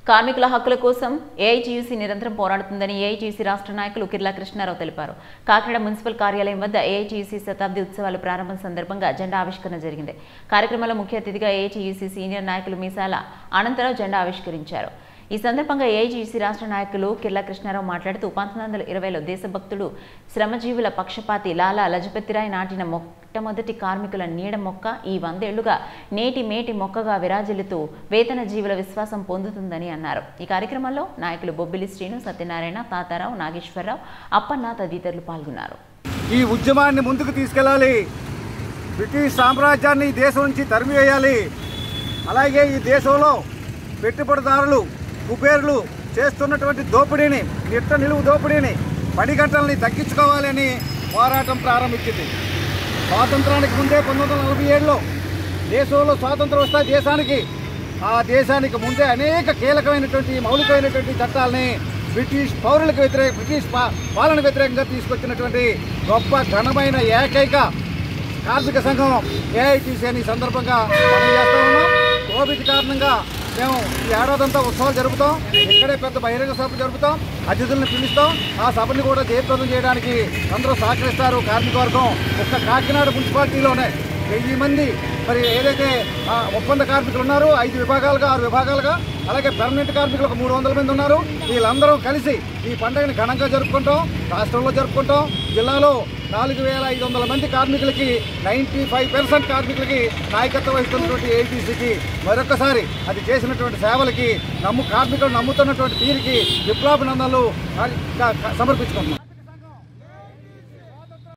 కార్మికుల హక్కుల కోసం ఏఐటీయూసీ నిరంతరం పోరాడుతుందని ఏఐటీయూసీ రాష్ట్ర నాయకులు కిర్లా కృష్ణారావు తెలిపారు కాకినాడ మున్సిపల్ కార్యాలయం వద్ద ఏఐటీయూసీ శతాబ్ది ఉత్సవాల ప్రారంభం సందర్భంగా జెండా ఆవిష్కరణ జరిగింది కార్యక్రమంలో ముఖ్య అతిథిగా ఏఐటీయూసీ సీనియర్ నాయకులు మీసాల అనంతరావు జెండా ఆవిష్కరించారు ఈ సందర్భంగా ఏఐజీసీ రాష్ట్ర నాయకులు కిర్లా కృష్ణారావు మాట్లాడుతూ పంతొమ్మిది వందల ఇరవైలో దేశభక్తుడు శ్రమజీవుల పక్షపాతి లాలా లజపతిరాయ్ నాటిన మొట్టమొదటి కార్మికుల నీడ మొక్క ఈ వందేళ్లుగా నేటి మేటి మొక్కగా విరాజిల్లుతూ వేతన జీవుల విశ్వాసం పొందుతుందని అన్నారు ఈ కార్యక్రమంలో నాయకులు బొబ్బిలి శ్రీను సత్యనారాయణ తాతారావు నాగేశ్వరరావు అప్పన్న తదితరులు పాల్గొన్నారు ఈ ఉద్యమాన్ని ముందుకు తీసుకెళ్ళాలి బ్రిటిష్ సామ్రాజ్యాన్ని ఈ దేశం నుంచి తరిమివేయాలి అలాగే ఈ దేశంలో పెట్టుబడిదారులు కుబేరులు చేస్తున్నటువంటి దోపిడీని నిట్ట నిలువు దోపిడీని పని గంటల్ని తగ్గించుకోవాలని పోరాటం ప్రారంభించింది స్వాతంత్రానికి ముందే పంతొమ్మిది వందల నలభై ఏడులో దేశంలో స్వాతంత్రం వస్తే దేశానికి ఆ దేశానికి ముందే అనేక కీలకమైనటువంటి మౌలికమైనటువంటి చట్టాలని బ్రిటిష్ పౌరులకు వ్యతిరేక బ్రిటిష్ పా- పాలన వ్యతిరేకంగా తీసుకొచ్చినటువంటి గొప్ప ఘనమైన ఏకైక కార్మిక సంఘం ఏఐటీసీ అని ఈ సందర్భంగా మనం చేస్తా ఉన్నాం కోవిడ్ కారణంగా మేము ఈ ఏడాదంతా ఉత్సవాలు జరుపుతాం ఇక్కడే పెద్ద బహిరంగ సభ జరుపుతాం అతిథులను పిలుస్తాం ఆ సభని కూడా జయప్రదం చేయడానికి అందరూ సహకరిస్తారు కార్మిక వర్గం ఒక్క కాకినాడ మున్సిపాలిటీలోనే వెయ్యి మంది మరి ఏదైతే ఆ, ఒప్పంద కార్మికులు ఉన్నారో ఐదు విభాగాలుగా ఆరు విభాగాలుగా అలాగే పర్మనెంట్ కార్మికులు ఒక మూడు వందల మంది ఉన్నారు వీళ్ళందరూ కలిసి ఈ పండుగని ఘనంగా జరుపుకుంటాం రాష్ట్రంలో జరుపుకుంటాం జిల్లాలో నాలుగు వేల ఐదు వందల మంది కార్మికులకి నైంటీ ఫైవ్ పర్సెంట్ కార్మికులకి నాయకత్వం వహిస్తున్నటువంటి ఏటీసీకి మరొకసారి అది చేసినటువంటి సేవలకి నమ్ము కార్మికులు నమ్ముతున్నటువంటి తీరికి విప్లవాభినందనలు ఆ, క- క- సమర్పించుకుంటున్నాం